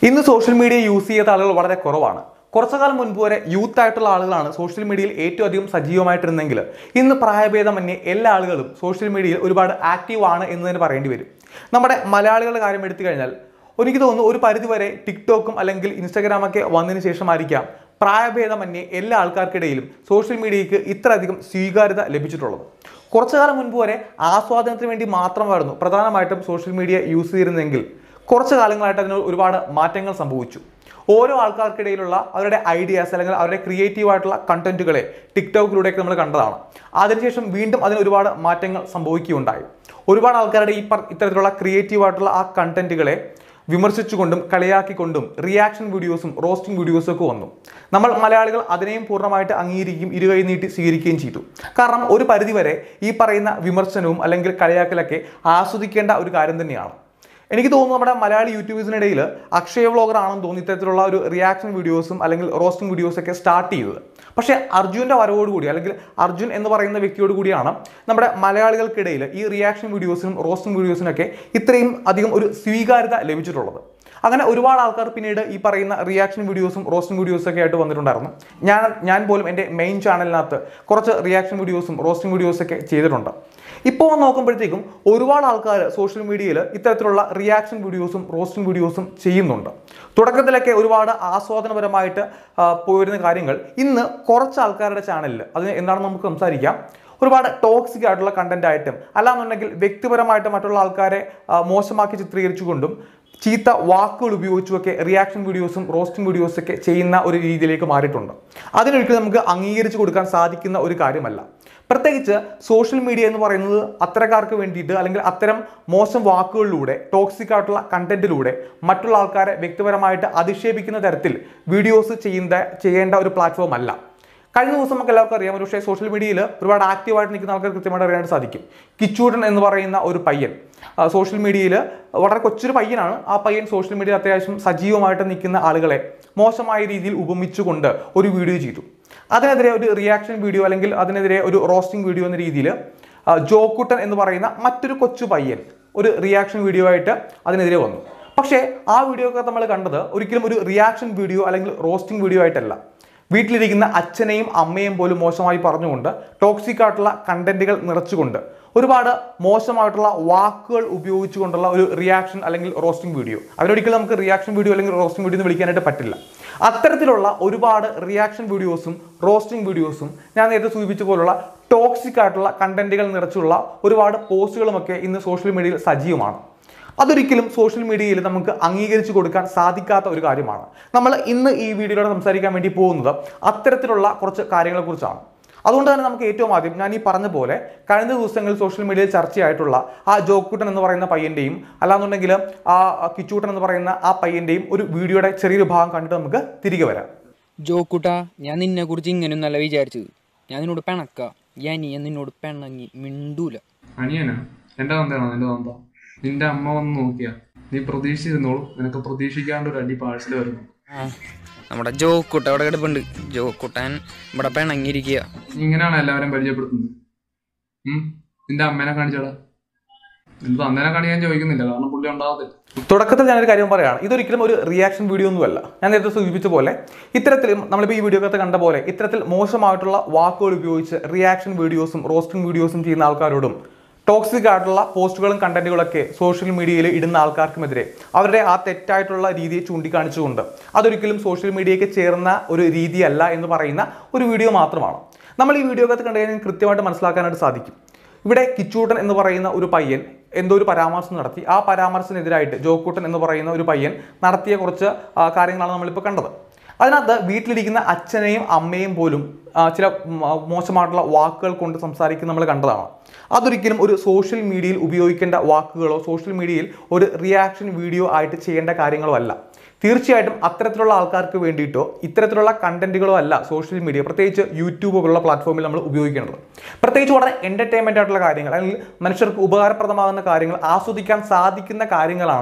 ഇന്ന് social media use ചെയ്യാത്ത ആളുകൾ വളരെ കുറവാണ് കുറച്ചു കാലം മുൻപ് വരെ യൂത്ത് ആയിട്ടുള്ള ആളുകളാണ് സോഷ്യൽ മീഡിയയിൽ ഏറ്റവും അധികം സജീവമായിട്ടിരുന്നെങ്കിൽ ഇന്ന് പ്രായഭേദമന്യേ എല്ലാ ആളുകളും സോഷ്യൽ മീഡിയയിൽ ഒരുപാട് ആക്റ്റീവ് ആണ് എന്ന് തന്നെ പറയേണ്ടി വരും നമ്മുടെ മലയാളികളുടെ കാര്യം എടുത്തു കഴിഞ്ഞാൽ എനിക്ക് തോന്നുന്നു ഒരു പരിധിവരെ ടിക്ടോക്കും അല്ലെങ്കിൽ ഇൻസ്റ്റാഗ്രാമൊക്കെ വന്നതിന് ശേഷമായിരിക്കാം പ്രായഭേദമന്യേ എല്ലാ ആൾക്കാർക്കിടയിലും സോഷ്യൽ മീഡിയയ്ക്ക് ഇത്രയധികം സ്വീകാര്യത ലഭിച്ചിട്ടുള്ളത് കുറച്ചു കാലം മുൻപ് വരെ ആസ്വാദനത്തിന് വേണ്ടി മാത്രമായിരുന്നു പ്രധാനമായിട്ടും സോഷ്യൽ മീഡിയ യൂസ് ചെയ്തിരുന്നെങ്കിൽ കുറച്ച് കാലങ്ങളായിട്ട് അതിന് ഒരുപാട് മാറ്റങ്ങൾ സംഭവിച്ചു ഓരോ ആൾക്കാർക്കിടയിലുള്ള അവരുടെ ഐഡിയാസ് അല്ലെങ്കിൽ അവരുടെ ക്രിയേറ്റീവ് ആയിട്ടുള്ള കണ്ടന്റുകളെ ടിക്ടോക്കിലൂടെയൊക്കെ നമ്മൾ കണ്ടതാണ് അതിനുശേഷം വീണ്ടും അതിന് ഒരുപാട് മാറ്റങ്ങൾ സംഭവിക്കുകയുണ്ടായി ഒരുപാട് ആൾക്കാരുടെ ഈ പർ- ഇത്തരത്തിലുള്ള ക്രിയേറ്റീവ് ആയിട്ടുള്ള ആ കണ്ടന്റുകളെ വിമർശിച്ചുകൊണ്ടും കളിയാക്കിക്കൊണ്ടും റിയാക്ഷൻ വീഡിയോസും റോസ്റ്റിംഗ് വീഡിയോസും ഒക്കെ വന്നു നമ്മൾ മലയാളികൾ അതിനെയും പൂർണ്ണമായിട്ട് അംഗീകരിക്കുകയും ഇരുകൈ നീട്ടി സ്വീകരിക്കുകയും ചെയ്തു കാരണം ഒരു പരിധിവരെ ഈ പറയുന്ന വിമർശനവും അല്ലെങ്കിൽ കളിയാക്കലൊക്കെ ആസ്വദിക്കേണ്ട ഒരു കാര്യം തന്നെയാണ് എനിക്ക് തോന്നുന്നു നമ്മുടെ മലയാളി യൂട്യൂബേഴ്സിനിടയിൽ അക്ഷയ വ്ളോഗർ ആണെന്ന് തോന്നുന്നു ഇത്തരത്തിലുള്ള ഒരു റിയാക്ഷൻ വീഡിയോസും അല്ലെങ്കിൽ റോസ്റ്റിംഗ് വീഡിയോസ് ഒക്കെ സ്റ്റാർട്ട് ചെയ്തത് പക്ഷേ അർജുൻ്റെ വരവോടുകൂടി അല്ലെങ്കിൽ അർജുൻ എന്ന് പറയുന്ന വ്യക്തിയോട് കൂടിയാണ് നമ്മുടെ മലയാളികൾക്കിടയിൽ ഈ റിയാക്ഷൻ വീഡിയോസിനും റോസ്റ്റിംഗ് വീഡിയോസിനൊക്കെ ഇത്രയും അധികം ഒരു സ്വീകാര്യത ലഭിച്ചിട്ടുള്ളത് അങ്ങനെ ഒരുപാട് ആൾക്കാർ പിന്നീട് ഈ പറയുന്ന റിയാക്ഷൻ വീഡിയോസും റോസ്റ്റിംഗ് വീഡിയോസും ഒക്കെ ആയിട്ട് വന്നിട്ടുണ്ടായിരുന്നു ഞാൻ ഞാൻ പോലും എൻ്റെ മെയിൻ ചാനലിനകത്ത് കുറച്ച് റിയാക്ഷൻ വീഡിയോസും റോസ്റ്റിംഗ് വീഡിയോസും ഒക്കെ ചെയ്തിട്ടുണ്ട് ഇപ്പോൾ നോക്കുമ്പോഴത്തേക്കും ഒരുപാട് ആൾക്കാർ സോഷ്യൽ മീഡിയയിൽ ഇത്തരത്തിലുള്ള റിയാക്ഷൻ വീഡിയോസും റോസ്റ്റിംഗ് വീഡിയോസും ചെയ്യുന്നുണ്ട് തുടക്കത്തിലൊക്കെ ഒരുപാട് ആസ്വാദനപരമായിട്ട് ആ, പോയിരുന്ന കാര്യങ്ങൾ ഇന്ന് കുറച്ച് ആൾക്കാരുടെ ചാനലിൽ അതിന് എന്താണെന്ന് നമുക്ക് സംസാരിക്കാം ഒരുപാട് ടോക്സിക് ആയിട്ടുള്ള കണ്ടന്റ് ആയിട്ടും അല്ലാന്നുണ്ടെങ്കിൽ വ്യക്തിപരമായിട്ട് മറ്റുള്ള ആൾക്കാരെ ആ, മോശമാക്കി ചിത്രീകരിച്ചുകൊണ്ടും ചീത്ത വാക്കുകൾ ഉപയോഗിച്ചുമൊക്കെ റിയാക്ഷൻ വീഡിയോസും റോസ്റ്റിംഗ് വീഡിയോസും ഒക്കെ ചെയ്യുന്ന ഒരു രീതിയിലേക്ക് മാറിയിട്ടുണ്ട് അതിനൊരിക്കലും നമുക്ക് അംഗീകരിച്ചു കൊടുക്കാൻ സാധിക്കുന്ന ഒരു കാര്യമല്ല പ്രത്യേകിച്ച് സോഷ്യൽ മീഡിയ എന്ന് പറയുന്നത് അത്തരക്കാർക്ക് വേണ്ടിയിട്ട് അല്ലെങ്കിൽ അത്തരം മോശം വാക്കുകളിലൂടെ ടോക്സിക് ആയിട്ടുള്ള കണ്ടന്റിലൂടെ മറ്റുള്ള ആൾക്കാരെ വ്യക്തിപരമായിട്ട് അധിക്ഷേപിക്കുന്ന തരത്തിൽ വീഡിയോസ് ചെയ്യുന്ന ചെയ്യേണ്ട ഒരു പ്ലാറ്റ്ഫോം അല്ല കഴിഞ്ഞ ദിവസം നമുക്ക് എല്ലാവർക്കും അറിയാം ഒരു പക്ഷേ സോഷ്യൽ മീഡിയയിൽ ഒരുപാട് ആക്റ്റീവായിട്ട് നിൽക്കുന്ന ആൾക്കാർ കൃത്യമായിട്ട് അറിയാനായിട്ട് സാധിക്കും കിച്ചൂടൻ എന്ന് പറയുന്ന ഒരു പയ്യൻ ആ, സോഷ്യൽ മീഡിയയിൽ വളരെ കൊച്ചൊരു പയ്യനാണ് ആ പയ്യൻ സോഷ്യൽ മീഡിയയിൽ അത്യാവശ്യം സജീവമായിട്ട് നിൽക്കുന്ന ആളുകളെ മോശമായ രീതിയിൽ ഉപമിച്ചുകൊണ്ട് ഒരു വീഡിയോ ചെയ്തു അതിനെതിരെ ഒരു റിയാക്ഷൻ വീഡിയോ അല്ലെങ്കിൽ അതിനെതിരെ ഒരു റോസ്റ്റിംഗ് വീഡിയോ എന്ന രീതിയിൽ ജോക്കുട്ടൻ എന്ന് പറയുന്ന മറ്റൊരു കൊച്ചു പയ്യൻ ഒരു റിയാക്ഷൻ വീഡിയോ ആയിട്ട് അതിനെതിരെ വന്നു പക്ഷേ ആ വീഡിയോ ഒക്കെ നമ്മൾ കണ്ടത് ഒരിക്കലും ഒരു റിയാക്ഷൻ വീഡിയോ അല്ലെങ്കിൽ റോസ്റ്റിംഗ് വീഡിയോ ആയിട്ടല്ല വീട്ടിലിരിക്കുന്ന അച്ഛനെയും അമ്മയും പോലും മോശമായി പറഞ്ഞുകൊണ്ട് ടോക്സിക് ആയിട്ടുള്ള കണ്ടന്റുകൾ നിറച്ചുകൊണ്ട് ഒരുപാട് മോശമായിട്ടുള്ള വാക്കുകൾ ഉപയോഗിച്ചുകൊണ്ടുള്ള ഒരു റിയാക്ഷൻ അല്ലെങ്കിൽ റോസ്റ്റിംഗ് വീഡിയോ അതിനൊരിക്കലും നമുക്ക് റിയാക്ഷൻ വീഡിയോ അല്ലെങ്കിൽ റോസ്റ്റിംഗ് വീഡിയോ എന്ന് വിളിക്കാനായിട്ട് പറ്റില്ല അത്തരത്തിലുള്ള ഒരുപാട് റിയാക്ഷൻ വീഡിയോസും റോസ്റ്റിംഗ് വീഡിയോസും ഞാൻ നേരത്തെ സൂചിപ്പിച്ച പോലുള്ള ടോക്സിക് ആയിട്ടുള്ള കണ്ടന്റുകൾ നിറച്ചുള്ള ഒരുപാട് പോസ്റ്റുകളുമൊക്കെ ഇന്ന് സോഷ്യൽ മീഡിയയിൽ സജീവമാണ് അതൊരിക്കലും സോഷ്യൽ മീഡിയയിൽ നമുക്ക് അംഗീകരിച്ചു കൊടുക്കാൻ സാധിക്കാത്ത ഒരു കാര്യമാണ് നമ്മൾ ഇന്ന് ഈ വീഡിയോയിലൂടെ സംസാരിക്കാൻ വേണ്ടി പോകുന്നത് അത്തരത്തിലുള്ള കുറച്ച് കാര്യങ്ങളെക്കുറിച്ചാണ് അതുകൊണ്ട് തന്നെ നമുക്ക് ഏറ്റവും ആദ്യം ഞാൻ ഈ പറഞ്ഞ പോലെ കഴിഞ്ഞ ദിവസങ്ങളിൽ സോഷ്യൽ മീഡിയയിൽ ചർച്ചയായിട്ടുള്ള ആ ജോക്കൂട്ടൻ എന്ന് പറയുന്ന പയ്യന്റെയും അല്ലാന്നുണ്ടെങ്കിൽ ആ കിച്ചൂട്ടൻ എന്ന് പറയുന്ന ആ പയ്യന്റെയും ഒരു വീഡിയോയുടെ ചെറിയൊരു ഭാഗം കണ്ടിട്ട് നമുക്ക് തിരികെ വരാം ജോക്കുട്ടാ ഞാൻ നിന്നെ കുറിച്ച് ഇങ്ങനെയൊന്നല്ല വിചാരിച്ചത് ഞാൻ നിന്നോട് പിണക്ക ഞാൻ നീ നിന്നോട് പിണങ്ങി മിണ്ടൂല അനിയനാ എന്റെ തന്തയാണോ നിന്റെ തന്ത നിന്റെ അമ്മ വന്ന് നോക്കിയാ നീ പ്രതീക്ഷിച്ചിരുന്നോളൂ നിനക്ക് പ്രതീക്ഷിക്കാണ്ട് ഒരു അടി പാഴ്സൽ വരുന്നു ആ നമ്മുടെ ജോക്കുട്ട അവിടെ കിടപ്പുണ്ട് ജോക്കുട്ടൻ ഇവിടെ പിണങ്ങിയിരിക്കുക നീ ഇങ്ങനെയാണ് എല്ലാവരും പരിചയപ്പെടുത്തുന്നത് ഉം നിന്റെ അമ്മേനെ കാണിച്ചാടാ നിന്റെ തന്തേനെ കാണിക്കാൻ ചോദിക്കുന്നില്ല കാരണം പുള്ളി ഉണ്ടാകത്തില്ല തുടക്കത്തിൽ ഞാനൊരു കാര്യം പറയുകയാണ് ഇതൊരിക്കലും ഒരു റിയാക്ഷൻ വീഡിയോ ഒന്നുമല്ല ഞാൻ നേരത്തെ സൂചിപ്പിച്ച പോലെ ഇത്തരത്തിൽ നമ്മളിപ്പോൾ ഈ വീഡിയോക്കകത്ത് കണ്ട പോലെ ഇത്തരത്തിൽ മോശമായിട്ടുള്ള വാക്കുകൾ ഉപയോഗിച്ച് റിയാക്ഷൻ വീഡിയോസും റോസ്റ്റിംഗ് വീഡിയോസും ചെയ്യുന്ന ആൾക്കാരോടും ടോക്സിക് ആയിട്ടുള്ള പോസ്റ്റുകളും കണ്ടന്റുകളൊക്കെ സോഷ്യൽ മീഡിയയിൽ ഇടുന്ന ആൾക്കാർക്കുമെതിരെ അവരുടെ ആ തെറ്റായിട്ടുള്ള രീതിയെ ചൂണ്ടിക്കാണിച്ചുകൊണ്ട് അതൊരിക്കലും സോഷ്യൽ മീഡിയയ്ക്ക് ചേർന്ന ഒരു രീതിയല്ല എന്ന് പറയുന്ന ഒരു വീഡിയോ മാത്രമാണ് നമ്മൾ ഈ വീഡിയോക്കകത്ത് കണ്ടു കഴിഞ്ഞാൽ കൃത്യമായിട്ട് മനസ്സിലാക്കാനായിട്ട് സാധിക്കും ഇവിടെ കിച്ചൂട്ടൻ എന്ന് പറയുന്ന ഒരു പയ്യൻ എന്തോ ഒരു പരാമർശം നടത്തി ആ പരാമർശത്തിനെതിരായിട്ട് ജോക്കൂട്ടൻ എന്ന് പറയുന്ന ഒരു പയ്യൻ നടത്തിയ കുറച്ച് ആ, കാര്യങ്ങളാണ് നമ്മളിപ്പോൾ കണ്ടത് അതിനകത്ത് വീട്ടിലിരിക്കുന്ന അച്ഛനെയും അമ്മയും പോലും ആ, ചില ഉം, ആ, മോശമായിട്ടുള്ള വാക്കുകൾ കൊണ്ട് സംസാരിക്കുന്ന നമ്മൾ കണ്ടതാണ് അതൊരിക്കലും ഒരു സോഷ്യൽ മീഡിയയിൽ ഉപയോഗിക്കേണ്ട വാക്കുകളോ സോഷ്യൽ മീഡിയയിൽ ഒരു റിയാക്ഷൻ വീഡിയോ ആയിട്ട് ചെയ്യേണ്ട കാര്യങ്ങളോ അല്ല തീർച്ചയായിട്ടും അത്തരത്തിലുള്ള ആൾക്കാർക്ക് വേണ്ടിയിട്ടോ ഇത്തരത്തിലുള്ള കണ്ടന്റുകളോ അല്ല സോഷ്യൽ മീഡിയ പ്രത്യേകിച്ച് യൂട്യൂബ് പോലുള്ള പ്ലാറ്റ്ഫോമിൽ നമ്മൾ ഉപയോഗിക്കേണ്ടത് പ്രത്യേകിച്ച് വളരെ എൻ്റർടൈൻമെൻ്റ് ആയിട്ടുള്ള കാര്യങ്ങൾ അല്ലെങ്കിൽ മനുഷ്യർക്ക് ഉപകാരപ്രദമാകുന്ന കാര്യങ്ങൾ ആസ്വദിക്കാൻ സാധിക്കുന്ന കാര്യങ്ങളാണ്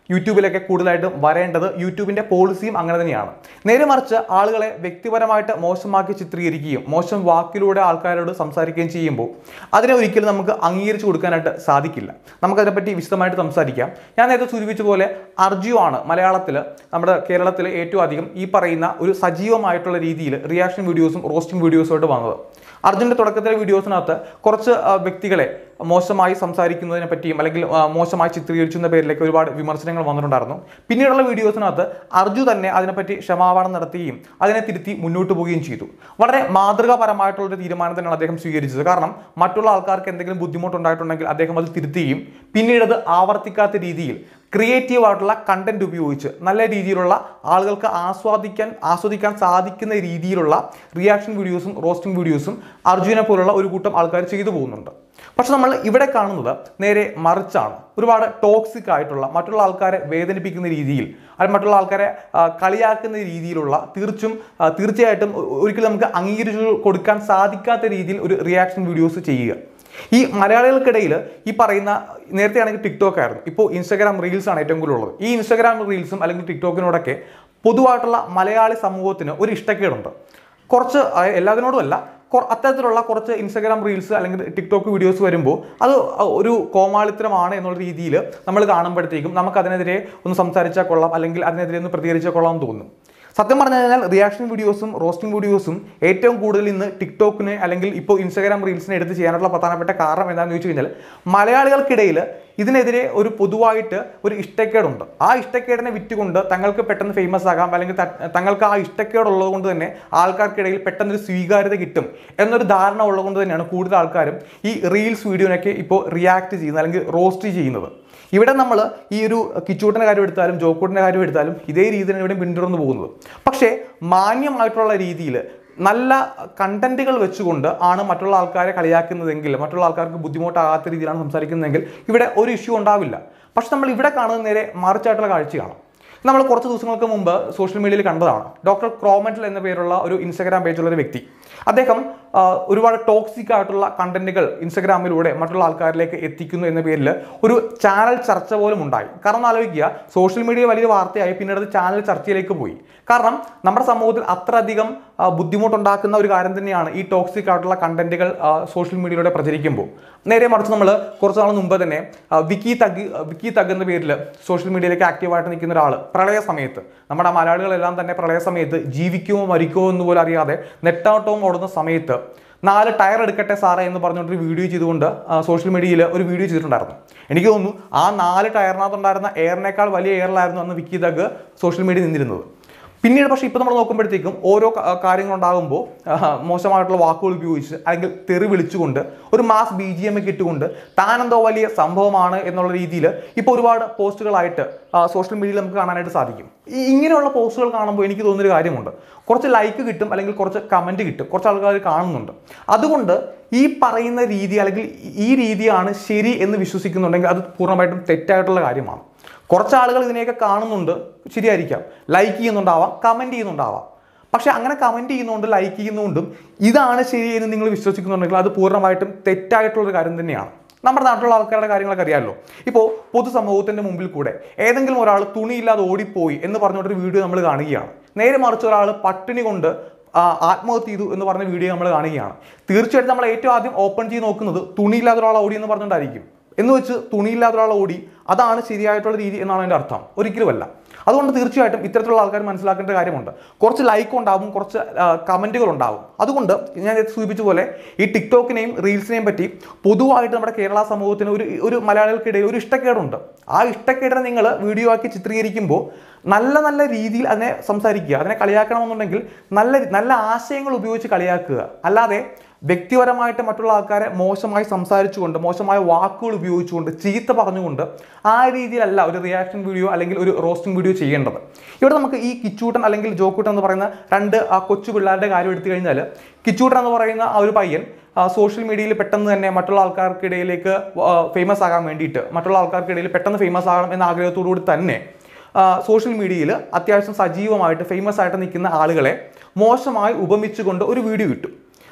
യൂട്യൂബിലൊക്കെ കൂടുതലായിട്ടും വരേണ്ടത് യൂട്യൂബിന്റെ പോളിസിയും അങ്ങനെ തന്നെയാണ് നേരെ മറിച്ച് ആളുകളെ വ്യക്തിപരമായിട്ട് മോശമാക്കി ചിത്രീകരിക്കുകയും മോശം വാക്കിലൂടെ ആൾക്കാരോട് സംസാരിക്കുകയും ചെയ്യുമ്പോൾ അതിനെ ഒരിക്കലും നമുക്ക് അംഗീകരിച്ചു കൊടുക്കാനായിട്ട് സാധിക്കില്ല നമുക്കതിനെപ്പറ്റി വിശദമായിട്ട് സംസാരിക്കാം ഞാൻ നേരത്തെ സൂചിപ്പിച്ച പോലെ അർജു ആണ് മലയാളത്തിൽ നമ്മുടെ കേരളത്തിൽ ഏറ്റവും അധികം ഈ പറയുന്ന ഒരു സജീവമായിട്ടുള്ള രീതിയിൽ റിയാക്ഷൻ വീഡിയോസും റോസ്റ്റിംഗ് വീഡിയോസുമായിട്ട് വന്നത് അർജുൻ്റെ തുടക്കത്തിലെ വീഡിയോസിനകത്ത് കുറച്ച് ആ, വ്യക്തികളെ മോശമായി സംസാരിക്കുന്നതിനെ പറ്റിയും അല്ലെങ്കിൽ ആ, മോശമായി ചിത്രീകരിച്ചെന്ന പേരിലേക്ക് ഒരുപാട് വിമർശനങ്ങൾ വന്നിട്ടുണ്ടായിരുന്നു പിന്നീടുള്ള വീഡിയോസിനകത്ത് അർജു തന്നെ അതിനെപ്പറ്റി ക്ഷമാപണം നടത്തുകയും അതിനെ തിരുത്തി മുന്നോട്ട് പോവുകയും ചെയ്തു വളരെ മാതൃകാപരമായിട്ടുള്ള ഒരു തീരുമാനം തന്നെയാണ് അദ്ദേഹം സ്വീകരിച്ചത് കാരണം മറ്റുള്ള ആൾക്കാർക്ക് എന്തെങ്കിലും ബുദ്ധിമുട്ടുണ്ടായിട്ടുണ്ടെങ്കിൽ അദ്ദേഹം അത് തിരുത്തുകയും പിന്നീട് അത് ആവർത്തിക്കാത്ത രീതിയിൽ ക്രിയേറ്റീവ് ആയിട്ടുള്ള കണ്ടന്റ് ഉപയോഗിച്ച് നല്ല രീതിയിലുള്ള ആളുകൾക്ക് ആസ്വാദിക്കാൻ ആസ്വദിക്കാൻ സാധിക്കുന്ന രീതിയിലുള്ള റിയാക്ഷൻ വീഡിയോസും റോസ്റ്റിംഗ് വീഡിയോസും അർജുനെ പോലുള്ള ഒരു കൂട്ടം ആൾക്കാർ ചെയ്തു പോകുന്നുണ്ട് പക്ഷെ നമ്മൾ ഇവിടെ കാണുന്നത് നേരെ മറിച്ചാണ് ഒരുപാട് ടോക്സിക് ആയിട്ടുള്ള മറ്റുള്ള ആൾക്കാരെ വേദനിപ്പിക്കുന്ന രീതിയിൽ അല്ലെങ്കിൽ മറ്റുള്ള ആൾക്കാരെ ആ, കളിയാക്കുന്ന രീതിയിലുള്ള തീർച്ചും ആ, തീർച്ചയായിട്ടും ഒ- ഒരിക്കലും നമുക്ക് അംഗീകരിച്ചു കൊടുക്കാൻ സാധിക്കാത്ത രീതിയിൽ ഒരു റിയാക്ഷൻ വീഡിയോസ് ചെയ്യുക ഈ മലയാളികൾക്കിടയിൽ ഈ പറയുന്ന നേരത്തെ ആണെങ്കിൽ ടിക്ടോക്ക് ആയിരുന്നു ഇപ്പോൾ ഇൻസ്റ്റാഗ്രാം റീൽസ് ആണ് ഏറ്റവും കൂടുതൽ ഉള്ളത് ഈ ഇൻസ്റ്റാഗ്രാം റീൽസും അല്ലെങ്കിൽ ടിക്ടോക്കിനോടൊക്കെ പൊതുവായിട്ടുള്ള മലയാളി സമൂഹത്തിന് ഒരു ഇഷ്ടക്കേടുണ്ട് കുറച്ച് അഹ് എല്ലാത്തിനോടും അല്ല കൊ- അത്തരത്തിലുള്ള കുറച്ച് ഇൻസ്റ്റാഗ്രാം റീൽസ് അല്ലെങ്കിൽ ടിക്ടോക്ക് വീഡിയോസ് വരുമ്പോൾ അത് ഒരു കോമാളിത്തരമാണ് എന്നുള്ള രീതിയിൽ നമ്മൾ കാണുമ്പോഴത്തേക്കും നമുക്ക് അതിനെതിരെ ഒന്ന് സംസാരിച്ചാൽ കൊള്ളാം അല്ലെങ്കിൽ അതിനെതിരെ ഒന്ന് പ്രതികരിച്ചാൽ കൊള്ളാം എന്ന് തോന്നും സത്യം പറഞ്ഞു കഴിഞ്ഞാൽ റിയാക്ഷൻ വീഡിയോസും റോസ്റ്റിംഗ് വീഡിയോസും ഏറ്റവും കൂടുതൽ ഇന്ന് ടിക്ടോക്കിന് അല്ലെങ്കിൽ ഇപ്പോൾ ഇൻസ്റ്റാഗ്രാം റീൽസിനെ എടുത്ത് ചെയ്യാനുള്ള പ്രധാനപ്പെട്ട കാരണം എന്താണെന്ന് ചോദിച്ചു കഴിഞ്ഞാൽ മലയാളികൾക്കിടയിൽ ഇതിനെതിരെ ഒരു പൊതുവായിട്ട് ഒരു ഇഷ്ടക്കേടുണ്ട് ആ ഇഷ്ടക്കേടിനെ വിറ്റുകൊണ്ട് തങ്ങൾക്ക് പെട്ടെന്ന് ഫേമസ് ആകാം അല്ലെങ്കിൽ ത- തങ്ങൾക്ക് ആ ഇഷ്ടക്കേടുള്ളത് കൊണ്ട് തന്നെ ആൾക്കാർക്കിടയിൽ പെട്ടെന്ന് ഒരു സ്വീകാര്യത കിട്ടും എന്നൊരു ധാരണ ഉള്ളത് കൊണ്ട് തന്നെയാണ് കൂടുതൽ ആൾക്കാരും ഈ റീൽസ് വീഡിയോനൊക്കെ ഇപ്പോൾ റിയാക്ട് ചെയ്യുന്നത് അല്ലെങ്കിൽ റോസ്റ്റ് ചെയ്യുന്നത് ഇവിടെ നമ്മൾ ഈ ഒരു കിച്ചൂട്ടിൻ്റെ കാര്യം എടുത്താലും ജോക്കൂട്ടിൻ്റെ കാര്യം എടുത്താലും ഇതേ രീതിയിലാണ് ഇവിടെ പിന്തുടർന്നു പോകുന്നത് പക്ഷേ മാന്യമായിട്ടുള്ള രീതിയിൽ നല്ല കണ്ടന്റുകൾ വെച്ചുകൊണ്ട് ആണ് മറ്റുള്ള ആൾക്കാരെ കളിയാക്കുന്നതെങ്കിൽ മറ്റുള്ള ആൾക്കാർക്ക് ബുദ്ധിമുട്ടാകാത്ത രീതിയിലാണ് സംസാരിക്കുന്നതെങ്കിൽ ഇവിടെ ഒരു ഇഷ്യൂ ഉണ്ടാവില്ല പക്ഷെ നമ്മൾ ഇവിടെ കാണുന്ന നേരെ മറിച്ചായിട്ടുള്ള കാഴ്ചയാണ് നമ്മൾ കുറച്ച് ദിവസങ്ങൾക്ക് മുമ്പ് സോഷ്യൽ മീഡിയയിൽ കണ്ടതാണ് ഡോക്ടർ ക്രോമെറ്റൽ എന്ന പേരുള്ള ഒരു ഇൻസ്റ്റാഗ്രാം പേജുള്ള ഒരു വ്യക്തി അദ്ദേഹം ആ, ഒരുപാട് ടോക്സിക് ആയിട്ടുള്ള കണ്ടന്റുകൾ ഇൻസ്റ്റാഗ്രാമിലൂടെ മറ്റുള്ള ആൾക്കാരിലേക്ക് എത്തിക്കുന്നു എന്ന പേരിൽ ഒരു ചാനൽ ചർച്ച പോലും ഉണ്ടായി കാരണം ഒന്ന് ആലോചിക്കുക സോഷ്യൽ മീഡിയ വലിയ വാർത്തയായി പിന്നീട് അത് ചാനൽ ചർച്ചയിലേക്ക് പോയി കാരണം നമ്മുടെ സമൂഹത്തിൽ അത്രയധികം ആ, ബുദ്ധിമുട്ടുണ്ടാക്കുന്ന ഒരു കാര്യം തന്നെയാണ് ഈ ടോക്സിക് ആയിട്ടുള്ള കണ്ടന്റുകൾ സോഷ്യൽ മീഡിയയിലൂടെ പ്രചരിക്കുമ്പോൾ നേരെ മറിച്ച് നമ്മൾ കുറച്ച് നാൾ മുമ്പ് തന്നെ ആ, വിക്കി തഗ് വിക്കി തഗ് എന്ന പേരിൽ സോഷ്യൽ മീഡിയയിലേക്ക് ആക്റ്റീവായിട്ട് നിൽക്കുന്ന ഒരാൾ പ്രളയ സമയത്ത് നമ്മുടെ മലയാളികളെല്ലാം തന്നെ പ്രളയ സമയത്ത് ജീവിക്കുമോ മരിക്കുമോ എന്ന് പോലും അറിയാതെ നെട്ടാട്ടവും ഓടുന്ന സമയത്ത് നാല് ടയർ എടുക്കട്ടെ സാറേ എന്ന് പറഞ്ഞുകൊണ്ട് ഒരു വീഡിയോ ചെയ്തുകൊണ്ട് സോഷ്യൽ മീഡിയയിൽ ഒരു വീഡിയോ ചെയ്തിട്ടുണ്ടായിരുന്നു എനിക്ക് തോന്നുന്നു ആ നാല് ടയറിനകത്തുണ്ടായിരുന്ന എയറിനേക്കാൾ വലിയ എയറിലായിരുന്നു അന്ന് വിക്കി തഗ് സോഷ്യൽ മീഡിയ നിന്നിരുന്നത് പിന്നീട് പക്ഷേ ഇപ്പോൾ നമ്മൾ നോക്കുമ്പോഴത്തേക്കും ഓരോ ക- കാര്യങ്ങൾ ഉണ്ടാകുമ്പോൾ മോശമായിട്ടുള്ള വാക്കുകൾ ഉപയോഗിച്ച് അല്ലെങ്കിൽ തെറി വിളിച്ചുകൊണ്ട് ഒരു മാസ് ബി ജി എം ഒക്കെ ഇട്ടുകൊണ്ട് താനെന്തോ വലിയ സംഭവമാണ് എന്നുള്ള രീതിയിൽ ഇപ്പോൾ ഒരുപാട് പോസ്റ്റുകളായിട്ട് സോഷ്യൽ മീഡിയയിൽ നമുക്ക് കാണാനായിട്ട് സാധിക്കും ഈ ഇങ്ങനെയുള്ള പോസ്റ്റുകൾ കാണുമ്പോൾ എനിക്ക് തോന്നുന്നൊരു കാര്യമുണ്ട് കുറച്ച് ലൈക്ക് കിട്ടും അല്ലെങ്കിൽ കുറച്ച് കമൻറ്റ് കിട്ടും കുറച്ച് ആൾക്കാർ കാണുന്നുണ്ട് അതുകൊണ്ട് ഈ പറയുന്ന രീതി അല്ലെങ്കിൽ ഈ രീതിയാണ് ശരി എന്ന് വിശ്വസിക്കുന്നുണ്ടെങ്കിൽ അത് പൂർണ്ണമായിട്ടും തെറ്റായിട്ടുള്ള കാര്യമാണ് കുറച്ച് ആളുകൾ ഇതിനെയൊക്കെ കാണുന്നുണ്ട് ശരിയായിരിക്കാം ലൈക്ക് ചെയ്യുന്നുണ്ടാവാം കമൻറ്റ് ചെയ്യുന്നുണ്ടാവാം പക്ഷെ അങ്ങനെ കമൻറ്റ് ചെയ്യുന്നതുകൊണ്ട് ലൈക്ക് ചെയ്യുന്നതുകൊണ്ടും ഇതാണ് ശരി എന്ന് നിങ്ങൾ വിശ്വസിക്കുന്നുണ്ടെങ്കിൽ അത് പൂർണ്ണമായിട്ടും തെറ്റായിട്ടുള്ളൊരു കാര്യം തന്നെയാണ് നമ്മുടെ നാട്ടിലുള്ള ആൾക്കാരുടെ കാര്യങ്ങളൊക്കെ അറിയാമല്ലോ ഇപ്പോൾ പൊതുസമൂഹത്തിൻ്റെ മുമ്പിൽ കൂടെ ഏതെങ്കിലും ഒരാൾ തുണിയില്ലാതെ ഓടിപ്പോയി എന്ന് പറഞ്ഞുകൊണ്ടൊരു വീഡിയോ നമ്മൾ കാണുകയാണ് നേരെ മറിച്ച് ഒരാൾ പട്ടിണി കൊണ്ട് ആ, ആത്മഹത്യ ചെയ്തു എന്ന് പറഞ്ഞ വീഡിയോ നമ്മൾ കാണുകയാണ് തീർച്ചയായിട്ടും നമ്മൾ ഏറ്റവും ആദ്യം ഓപ്പൺ ചെയ്ത് നോക്കുന്നത് തുണിയില്ലാത്ത ഒരാൾ ഓടി എന്ന് പറഞ്ഞുകൊണ്ടായിരിക്കും എന്ന് വെച്ച് തുണിയില്ലാത്ത ഒരാൾ ഓടി അതാണ് ശരിയായിട്ടുള്ള രീതി എന്നാണ് എൻ്റെ അർത്ഥം ഒരിക്കലുമല്ല അതുകൊണ്ട് തീർച്ചയായിട്ടും ഇത്തരത്തിലുള്ള ആൾക്കാർ മനസ്സിലാക്കേണ്ട കാര്യമുണ്ട് കുറച്ച് ലൈക്ക് ഉണ്ടാവും കുറച്ച് കമൻറ്റുകൾ ഉണ്ടാവും അതുകൊണ്ട് ഞാൻ നേരത്തെ സൂചിപ്പിച്ച പോലെ ഈ ടിക്ടോക്കിനെയും റീൽസിനെയും പറ്റി പൊതുവായിട്ട് നമ്മുടെ കേരള സമൂഹത്തിന് ഒരു ഒരു മലയാളികൾക്കിടയിൽ ഒരു ഇഷ്ടക്കേടുണ്ട് ആ ഇഷ്ടക്കേടിനെ നിങ്ങൾ വീഡിയോ ആക്കി ചിത്രീകരിക്കുമ്പോൾ നല്ല നല്ല രീതിയിൽ അതിനെ സംസാരിക്കുക അതിനെ കളിയാക്കണമെന്നുണ്ടെങ്കിൽ നല്ല നല്ല ആശയങ്ങൾ ഉപയോഗിച്ച് കളിയാക്കുക അല്ലാതെ വ്യക്തിപരമായിട്ട് മറ്റുള്ള ആൾക്കാരെ മോശമായി സംസാരിച്ചുകൊണ്ട് മോശമായ വാക്കുകൾ ഉപയോഗിച്ചുകൊണ്ട് ചീത്ത പറഞ്ഞുകൊണ്ട് ആ രീതിയിലല്ല ഒരു റിയാക്ഷൻ വീഡിയോ അല്ലെങ്കിൽ ഒരു റോസ്റ്റിംഗ് വീഡിയോ ചെയ്യേണ്ടത് ഇവിടെ നമുക്ക് ഈ കിച്ചൂട്ടൻ അല്ലെങ്കിൽ ജോക്കൂട്ടൻ എന്ന് പറയുന്ന രണ്ട് ആ കൊച്ചു പിള്ളേരുടെ കാര്യം എടുത്തു കഴിഞ്ഞാൽ കിച്ചൂട്ടൻ എന്ന് പറയുന്ന ആ ഒരു പയ്യൻ സോഷ്യൽ മീഡിയയിൽ പെട്ടെന്ന് തന്നെ മറ്റുള്ള ആൾക്കാർക്കിടയിലേക്ക് ഫേമസ് ആകാൻ വേണ്ടിയിട്ട് മറ്റുള്ള ആൾക്കാർക്കിടയിൽ പെട്ടെന്ന് ഫേമസ് ആകണം എന്ന ആഗ്രഹത്തോടു കൂടി തന്നെ സോഷ്യൽ മീഡിയയിൽ അത്യാവശ്യം സജീവമായിട്ട് ഫേമസ് ആയിട്ട് നിൽക്കുന്ന ആളുകളെ മോശമായി ഉപമിച്ചുകൊണ്ട് ഒരു വീഡിയോ ഇട്ടു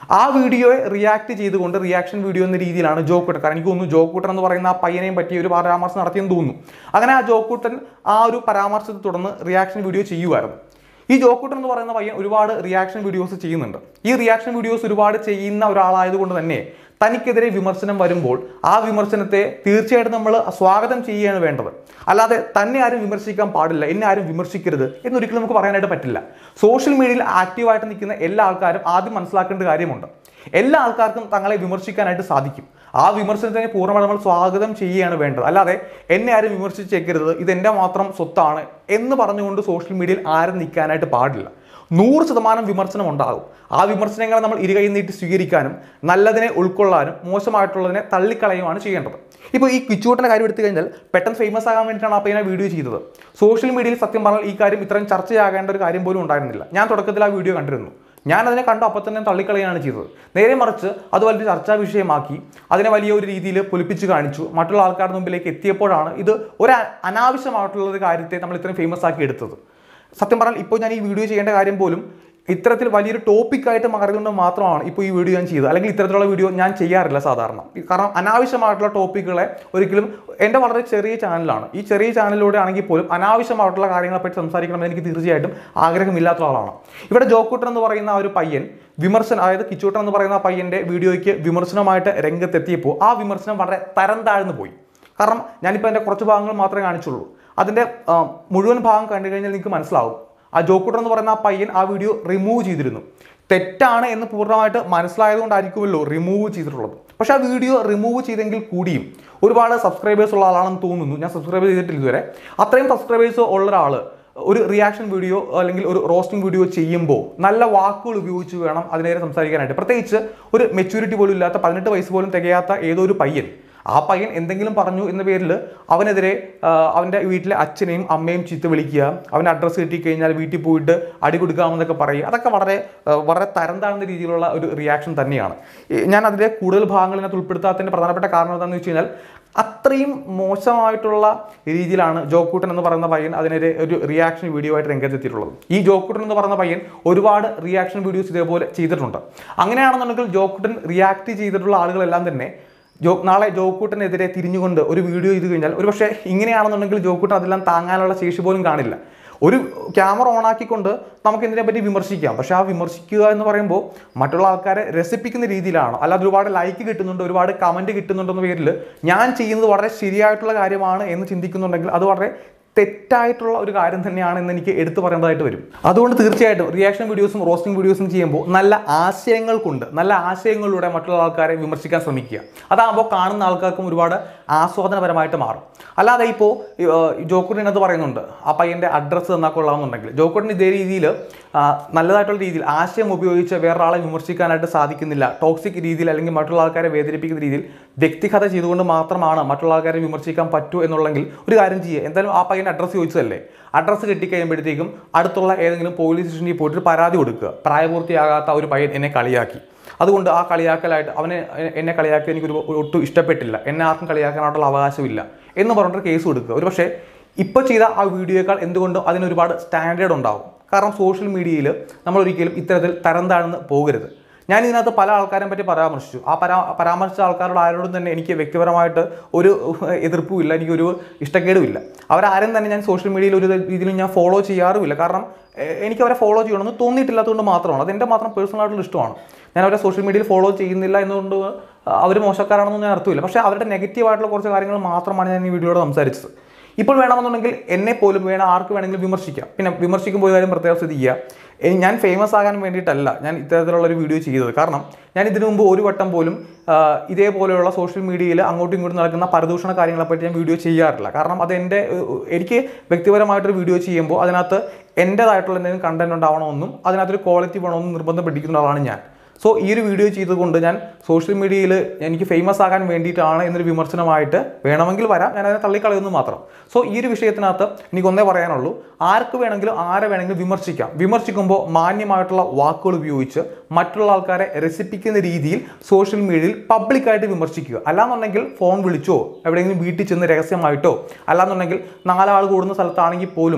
ആ വീഡിയോയെ റിയാക്ട് ചെയ്തുകൊണ്ട് റിയാക്ഷൻ വീഡിയോ എന്ന രീതിയിലാണ് ജോക്കൂട്ടൻ കാരണം എനിക്ക് തോന്നുന്നു ജോക്കൂട്ടൻ എന്ന് പറയുന്ന ആ പയ്യനെയും പറ്റി ഒരു പരാമർശം നടത്തിയെന്ന് തോന്നുന്നു അങ്ങനെ ആ ജോക്കൂട്ടൻ ആ ഒരു പരാമർശത്തെ തുടർന്ന് റിയാക്ഷൻ വീഡിയോ ചെയ്യുമായിരുന്നു ഈ ജോക്കൂട്ടൻ എന്ന് പറയുന്ന പയ്യൻ ഒരുപാട് റിയാക്ഷൻ വീഡിയോസ് ചെയ്യുന്നുണ്ട് ഈ റിയാക്ഷൻ വീഡിയോസ് ഒരുപാട് ചെയ്യുന്ന ഒരാളായതുകൊണ്ട് തന്നെ തനിക്കെതിരെ വിമർശനം വരുമ്പോൾ ആ വിമർശനത്തെ തീർച്ചയായിട്ടും നമ്മൾ സ്വാഗതം ചെയ്യുകയാണ് വേണ്ടത് അല്ലാതെ തന്നെ ആരും വിമർശിക്കാൻ പാടില്ല എന്നെ ആരും വിമർശിക്കരുത് എന്നൊരിക്കലും നമുക്ക് പറയാനായിട്ട് പറ്റില്ല സോഷ്യൽ മീഡിയയിൽ ആക്റ്റീവായിട്ട് നിൽക്കുന്ന എല്ലാ ആൾക്കാരും ആദ്യം മനസ്സിലാക്കേണ്ട കാര്യമുണ്ട് എല്ലാ ആൾക്കാർക്കും തങ്ങളെ വിമർശിക്കാനായിട്ട് സാധിക്കും ആ വിമർശനത്തിനെ പൂർണ്ണമായി നമ്മൾ സ്വാഗതം ചെയ്യുകയാണ് വേണ്ടത് അല്ലാതെ എന്നെ ആരും വിമർശിച്ചേക്കരുത് ഇതെൻ്റെ മാത്രം സ്വത്താണ് എന്ന് പറഞ്ഞുകൊണ്ട് സോഷ്യൽ മീഡിയയിൽ ആരും നിൽക്കാനായിട്ട് പാടില്ല നൂറ് ശതമാനം വിമർശനം ഉണ്ടാകും ആ വിമർശനങ്ങളെ നമ്മൾ ഇരുകൈ നീട്ടി സ്വീകരിക്കാനും നല്ലതിനെ ഉൾക്കൊള്ളാനും മോശമായിട്ടുള്ളതിനെ തള്ളിക്കളയുമാണ് ചെയ്യേണ്ടത് ഇപ്പോൾ ഈ കിച്ചൂട്ടൻ്റെ കാര്യം എടുത്തു കഴിഞ്ഞാൽ പെട്ടെന്ന് ഫേമസ് ആകാൻ വേണ്ടിയിട്ടാണ് അപ്പോൾ ഞാൻ വീഡിയോ ചെയ്തത് സോഷ്യൽ മീഡിയയിൽ സത്യം പറഞ്ഞാൽ ഈ കാര്യം ഇത്രയും ചർച്ചയാകേണ്ട ഒരു കാര്യം പോലും ഉണ്ടായിരുന്നില്ല ഞാൻ തുടക്കത്തിൽ ആ വീഡിയോ കണ്ടിരുന്നു ഞാൻ അതിനെ കണ്ടു അപ്പോൾ തന്നെ തള്ളിക്കളയാണ് ചെയ്തത് നേരെ മറിച്ച് അത് വലിയ ചർച്ചാ വിഷയമാക്കി അതിനെ വലിയ ഒരു രീതിയിൽ പൊലിപ്പിച്ച് കാണിച്ചു മറ്റുള്ള ആൾക്കാരുടെ മുമ്പിലേക്ക് എത്തിയപ്പോഴാണ് ഇത് ഒരു അ- അനാവശ്യമായിട്ടുള്ള ഒരു കാര്യത്തെ നമ്മൾ ഇത്രയും ഫേമസ് ആക്കി എടുത്തത് സത്യം പറഞ്ഞാൽ ഇപ്പോൾ ഞാൻ ഈ വീഡിയോ ചെയ്യേണ്ട കാര്യം പോലും ഇത്തരത്തിൽ വലിയൊരു ടോപ്പിക്കായിട്ട് മാറിയതുകൊണ്ട് മാത്രമാണ് ഇപ്പോൾ ഈ വീഡിയോ ഞാൻ ചെയ്തത് അല്ലെങ്കിൽ ഇത്തരത്തിലുള്ള വീഡിയോ ഞാൻ ചെയ്യാറില്ല സാധാരണ കാരണം അനാവശ്യമായിട്ടുള്ള ടോപ്പിക്കുകളെ ഒരിക്കലും എൻ്റെ വളരെ ചെറിയ ചാനലാണ് ഈ ചെറിയ ചാനലിലൂടെ ആണെങ്കിൽ പോലും അനാവശ്യമായിട്ടുള്ള കാര്യങ്ങളെ പറ്റി സംസാരിക്കണമെന്ന് എനിക്ക് തീർച്ചയായിട്ടും ആഗ്രഹമില്ലാത്ത ആളാണ് ഇവിടെ ജോക്കൂട്ടൻ എന്ന് പറയുന്ന ആ ഒരു പയ്യൻ വിമർശനം അതായത് കിച്ചൂട്ടൻ എന്ന് പറയുന്ന ആ പയ്യൻ്റെ വീഡിയോയ്ക്ക് വിമർശനമായിട്ട് രംഗത്തെത്തിയപ്പോൾ ആ വിമർശനം വളരെ തരം താഴ്ന്നു പോയി കാരണം ഞാനിപ്പോൾ എൻ്റെ കുറച്ച് ഭാഗങ്ങൾ മാത്രമേ കാണിച്ചുള്ളൂ അതിൻ്റെ ആ, മുഴുവൻ ഭാഗം കണ്ടു കഴിഞ്ഞാൽ നിങ്ങൾക്ക് മനസ്സിലാവും ആ ജോക്കൂട്ടർ എന്ന് പറയുന്ന ആ പയ്യൻ ആ വീഡിയോ റിമൂവ് ചെയ്തിരുന്നു തെറ്റാണ് എന്ന് പൂർണ്ണമായിട്ട് മനസ്സിലായതുകൊണ്ടായിരിക്കുമല്ലോ റിമൂവ് ചെയ്തിട്ടുള്ളത് പക്ഷെ ആ വീഡിയോ റിമൂവ് ചെയ്തെങ്കിൽ കൂടിയും ഒരുപാട് സബ്സ്ക്രൈബേഴ്സ് ഉള്ള ആളാണെന്ന് തോന്നുന്നു ഞാൻ സബ്സ്ക്രൈബ് ചെയ്തിട്ടില്ല ഇതുവരെ അത്രയും സബ്സ്ക്രൈബേഴ്സ് ഉള്ള ഒരാൾ ഒരു റിയാക്ഷൻ വീഡിയോ അല്ലെങ്കിൽ ഒരു റോസ്റ്റിംഗ് വീഡിയോ ചെയ്യുമ്പോൾ നല്ല വാക്കുകൾ ഉപയോഗിച്ച് വേണം അതിനേരെ സംസാരിക്കാനായിട്ട് പ്രത്യേകിച്ച് ഒരു മെച്യൂരിറ്റി പോലും ഇല്ലാത്ത പതിനെട്ട് വയസ്സ് പോലും തികയാത്ത ഏതോ ഒരു പയ്യൻ ആ പയ്യൻ എന്തെങ്കിലും പറഞ്ഞു എന്ന പേരിൽ അവനെതിരെ ആ, അവൻ്റെ വീട്ടിലെ അച്ഛനെയും അമ്മയും ചീത്ത വിളിക്കുക അവൻ്റെ അഡ്രസ്സ് കിട്ടിക്കഴിഞ്ഞാൽ വീട്ടിൽ പോയിട്ട് അടി കൊടുക്കാമെന്നൊക്കെ പറയുക അതൊക്കെ വളരെ ആ, വളരെ തരം താഴ്ന്ന രീതിയിലുള്ള ഒരു റിയാക്ഷൻ തന്നെയാണ് ഈ ഞാൻ അതിലെ കൂടുതൽ ഭാഗങ്ങൾ ഇതിനകത്ത് ഉൾപ്പെടുത്താത്തതിൻ്റെ പ്രധാനപ്പെട്ട കാരണം എന്താണെന്ന് വെച്ച് കഴിഞ്ഞാൽ അത്രയും മോശമായിട്ടുള്ള രീതിയിലാണ് ജോക്കൂട്ടൻ എന്ന് പറയുന്ന പയ്യൻ അതിനെതിരെ ഒരു റിയാക്ഷൻ വീഡിയോ ആയിട്ട് രംഗത്തെത്തിയിട്ടുള്ളത് ഈ ജോക്കൂട്ടൻ എന്ന് പറയുന്ന പയ്യൻ ഒരുപാട് റിയാക്ഷൻ വീഡിയോസ് ഇതേപോലെ ചെയ്തിട്ടുണ്ട് അങ്ങനെയാണെന്നുണ്ടെങ്കിൽ ജോക്കൂട്ടൻ റിയാക്ട് ചെയ്തിട്ടുള്ള ആളുകളെല്ലാം തന്നെ ജോ നാളെ ജോക്കൂട്ടനെതിരെ തിരിഞ്ഞുകൊണ്ട് ഒരു വീഡിയോ ചെയ്ത് കഴിഞ്ഞാൽ ഒരു പക്ഷേ ഇങ്ങനെയാണെന്നുണ്ടെങ്കിൽ ജോക്കൂട്ടൻ അതെല്ലാം താങ്ങാനുള്ള ശേഷി പോലും കാണില്ല ഒരു ക്യാമറ ഓൺ ആക്കിക്കൊണ്ട് നമുക്ക് ഇതിനെ പറ്റി വിമർശിക്കാം പക്ഷെ ആ വിമർശിക്കുക എന്ന് പറയുമ്പോൾ മറ്റുള്ള ആൾക്കാരെ രസിപ്പിക്കുന്ന രീതിയിലാണ് അല്ലാതെ ഒരുപാട് ലൈക്ക് കിട്ടുന്നുണ്ട് ഒരുപാട് കമൻറ്റ് കിട്ടുന്നുണ്ടെന്ന പേരിൽ ഞാൻ ചെയ്യുന്നത് വളരെ ശരിയായിട്ടുള്ള കാര്യമാണ് എന്ന് ചിന്തിക്കുന്നുണ്ടെങ്കിൽ അത് വളരെ തെറ്റായിട്ടുള്ള ഒരു കാര്യം തന്നെയാണ് എന്ന് എനിക്ക് എടുത്തു പറയേണ്ടതായിട്ട് വരും അതുകൊണ്ട് തീർച്ചയായിട്ടും റിയാക്ഷൻ വീഡിയോസും റോസ്റ്റിംഗ് വീഡിയോസും ചെയ്യുമ്പോൾ നല്ല ആശയങ്ങൾ കൊണ്ട് നല്ല ആശയങ്ങളിലൂടെ മറ്റുള്ള ആൾക്കാരെ വിമർശിക്കാൻ ശ്രമിക്കുക അതാകുമ്പോൾ കാണുന്ന ആൾക്കാർക്കും ഒരുപാട് ആസ്വാദനപരമായിട്ട് മാറും അല്ലാതെ ഇപ്പോൾ ജോക്കുട്ടിൻ എന്ന് പറയുന്നുണ്ട് ആ പയ്യൻ്റെ അഡ്രസ്സ് തന്നാൽ കൊള്ളാമെന്നുണ്ടെങ്കിൽ ജോക്കുട്ടിന് ഇതേ രീതിയിൽ നല്ലതായിട്ടുള്ള രീതിയിൽ ആശയം ഉപയോഗിച്ച് വേറൊരാളെ വിമർശിക്കാനായിട്ട് സാധിക്കുന്നില്ല ടോക്സിക് രീതിയിൽ അല്ലെങ്കിൽ മറ്റുള്ള ആൾക്കാരെ വേദനിപ്പിക്കുന്ന രീതിയിൽ വ്യക്തിഗത ചെയ്തുകൊണ്ട് മാത്രമാണ് മറ്റുള്ള ആൾക്കാരെ വിമർശിക്കാൻ പറ്റൂ എന്നുള്ളെങ്കിൽ ഒരു കാര്യം ചെയ്യുക എന്തായാലും ആ പയ്യൻ്റെ അഡ്രസ്സ് ചോദിച്ചതല്ലേ അഡ്രസ്സ് കിട്ടിക്കഴിയുമ്പോഴത്തേക്കും അടുത്തുള്ള ഏതെങ്കിലും പോലീസ് സ്റ്റേഷനിൽ പോയിട്ട് ഒരു പരാതി കൊടുക്കുക പ്രായപൂർത്തിയാകാത്ത ഒരു പയ്യൻ എന്നെ കളിയാക്കി അതുകൊണ്ട് ആ കളിയാക്കലായിട്ട് അവനെ എ- എന്നെ കളിയാക്കി എനിക്കൊരു ഒട്ടും ഇഷ്ടപ്പെട്ടില്ല എന്നെ ആർക്കും കളിയാക്കാനായിട്ടുള്ള അവകാശമില്ല എന്ന് പറഞ്ഞിട്ട് കേസ് കൊടുക്കുക ഒരു പക്ഷേ ഇപ്പോൾ ചെയ്ത ആ വീഡിയോയേക്കാൾ എന്തുകൊണ്ടും അതിന് ഒരുപാട് സ്റ്റാൻഡേർഡ് ഉണ്ടാവും കാരണം സോഷ്യൽ മീഡിയയിൽ നമ്മൾ ഒരിക്കലും ഇത്തരത്തിൽ തരം താഴ്ന്ന് പോകരുത് ഞാൻ ഇതിനകത്ത് പല ആൾക്കാരെ പറ്റി പരാമർശിച്ചു ആ പരാ പരാമർശിച്ച ആൾക്കാരോട് ആരോടും തന്നെ എനിക്ക് വ്യക്തിപരമായിട്ട് ഒരു എതിർപ്പുമില്ല എനിക്കൊരു ഇഷ്ടക്കേടുമില്ല അവരാരും തന്നെ ഞാൻ സോഷ്യൽ മീഡിയയിൽ ഒരു രീതിയിലും ഞാൻ ഫോളോ ചെയ്യാറുമില്ല കാരണം എ- എനിക്ക് അവരെ ഫോളോ ചെയ്യണമെന്ന് തോന്നിയിട്ടില്ലാത്തതുകൊണ്ട് മാത്രമാണ് അതെൻ്റെ മാത്രം പേഴ്സണൽ ആയിട്ടുള്ള ഇഷ്ടമാണ് ഞാൻ അവരെ സോഷ്യൽ മീഡിയയിൽ ഫോളോ ചെയ്യുന്നില്ല എന്നുകൊണ്ട് അവർ മോശക്കാരാണെന്നൊന്നും ഞാൻ അർത്ഥമില്ല പക്ഷേ അവരുടെ നെഗറ്റീവായിട്ടുള്ള കുറച്ച് കാര്യങ്ങൾ മാത്രമാണ് ഞാൻ ഈ വീഡിയോയോട് സംസാരിച്ചത് ഇപ്പോൾ വേണമെന്നുണ്ടെങ്കിൽ എന്നെ പോലും വേണം ആർക്ക് വേണമെങ്കിലും വിമർശിക്കാം പിന്നെ വിമർശിക്കുമ്പോൾ ഒരു കാര്യം പ്രത്യേകം ശ്രദ്ധിക്കുക എ- ഞാൻ ഫേമസ് ആകാൻ വേണ്ടിയിട്ടല്ല ഞാൻ ഇത്തരത്തിലുള്ള ഒരു വീഡിയോ ചെയ്തത് കാരണം ഞാൻ ഇതിനു മുമ്പ് ഒരു വട്ടം പോലും ആ, ഇതേപോലെയുള്ള സോഷ്യൽ മീഡിയയിൽ അങ്ങോട്ടും ഇങ്ങോട്ടും നടക്കുന്ന പരദൂഷണ കാര്യങ്ങളെപ്പറ്റി ഞാൻ വീഡിയോ ചെയ്യാറില്ല കാരണം അത് എൻ്റെ ഏഹ്, എനിക്ക് വ്യക്തിപരമായിട്ടൊരു വീഡിയോ ചെയ്യുമ്പോൾ അതിനകത്ത് എൻ്റേതായിട്ടുള്ള എന്തെങ്കിലും കണ്ടന്റ് ഉണ്ടാവണമെന്നും അതിനകത്തൊരു ക്വാളിറ്റി വേണമെന്നും നിർബന്ധം പിടിക്കുന്ന ആളാണ് ഞാൻ സോ ഈ ഒരു വീഡിയോ ചെയ്തുകൊണ്ട് ഞാൻ സോഷ്യൽ മീഡിയയിൽ എനിക്ക് ഫേമസ് ആകാൻ വേണ്ടിയിട്ടാണ് എന്നൊരു വിമർശനമായിട്ട് വേണമെങ്കിൽ വരാം ഞാൻ അതിനെ തള്ളിക്കളയുന്നു മാത്രം സോ ഈ ഒരു വിഷയത്തിനകത്ത് എനിക്ക് ഒന്നേ പറയാനുള്ളൂ ആർക്ക് വേണമെങ്കിലും ആരെ വേണമെങ്കിലും വിമർശിക്കാം വിമർശിക്കുമ്പോൾ മാന്യമായിട്ടുള്ള വാക്കുകൾ ഉപയോഗിച്ച് മറ്റുള്ള ആൾക്കാരെ രസിപ്പിക്കുന്ന രീതിയിൽ സോഷ്യൽ മീഡിയയിൽ പബ്ലിക്കായിട്ട് വിമർശിക്കുക അല്ലാന്നുണ്ടെങ്കിൽ ഫോൺ വിളിച്ചോ എവിടെയെങ്കിലും വീട്ടിൽ ചെന്ന് രഹസ്യമായിട്ടോ അല്ലാന്നുണ്ടെങ്കിൽ നാലാൾ കൂടുന്ന സ്ഥലത്താണെങ്കിൽ പോലും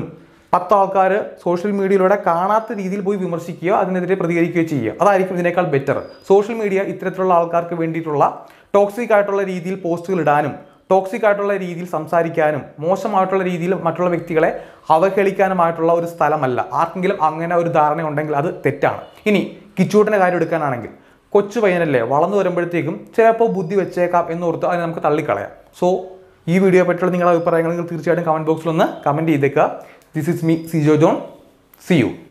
പത്ത് ആൾക്കാർ സോഷ്യൽ മീഡിയയിലൂടെ കാണാത്ത രീതിയിൽ പോയി വിമർശിക്കുകയോ അതിനെതിരെ പ്രതികരിക്കുകയോ ചെയ്യുക അതായിരിക്കും ഇതിനേക്കാൾ ബെറ്റർ സോഷ്യൽ മീഡിയ ഇത്തരത്തിലുള്ള ആൾക്കാർക്ക് വേണ്ടിയിട്ടുള്ള ടോക്സിക് ആയിട്ടുള്ള രീതിയിൽ പോസ്റ്റുകൾ ഇടാനും ടോക്സിക് ആയിട്ടുള്ള രീതിയിൽ സംസാരിക്കാനും മോശമായിട്ടുള്ള രീതിയിൽ മറ്റുള്ള വ്യക്തികളെ അവഹേളിക്കാനുമായിട്ടുള്ള ഒരു സ്ഥലമല്ല ആർക്കെങ്കിലും അങ്ങനെ ഒരു ധാരണ ഉണ്ടെങ്കിൽ അത് തെറ്റാണ് ഇനി കിച്ചൂട്ടിൻ്റെ കാര്യം എടുക്കാനാണെങ്കിൽ കൊച്ചു പയ്യനല്ലേ വളർന്നു വരുമ്പോഴത്തേക്കും ചിലപ്പോൾ ബുദ്ധി വെച്ചേക്കാം എന്നോർത്ത് അതിനെ നമുക്ക് തള്ളിക്കളയാം സോ ഈ വീഡിയോ പറ്റിയുള്ള നിങ്ങളുടെ അഭിപ്രായങ്ങൾ നിങ്ങൾ തീർച്ചയായിട്ടും കമൻറ്റ് ബോക്സിൽ ഒന്ന് കമൻറ്റ് ചെയ്തേക്കുക this is me Sijo John see U